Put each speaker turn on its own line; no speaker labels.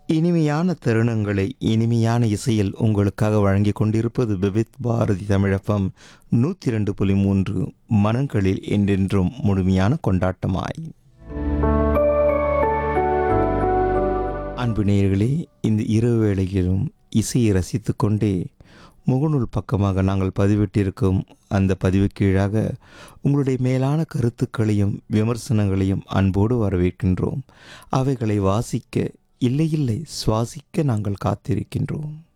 இனிமையான தருணங்களை இனிமையான இசையில் உங்களுக்காக வழங்கிக் கொண்டிருப்பது விவித் பாரதி தமிழப்பம் நூற்றி ரெண்டு புள்ளி மூன்று மனங்களில் என்றென்றும் முழுமையான கொண்டாட்டமாய் அன்பு நேயர்களே இந்த இரவு வேளையிலும் இசையை ரசித்துக்கொண்டே முகநூல் பக்கமாக நாங்கள் பதிவிட்டிருக்கும் அந்த பதிவு கீழாக உங்களுடைய மேலான கருத்துக்களையும் விமர்சனங்களையும் அன்போடு வரவேற்கின்றோம் அவைகளை வாசிக்க இல்லை இல்லை சுவாசிக்க நாங்கள் காத்திருக்கின்றோம்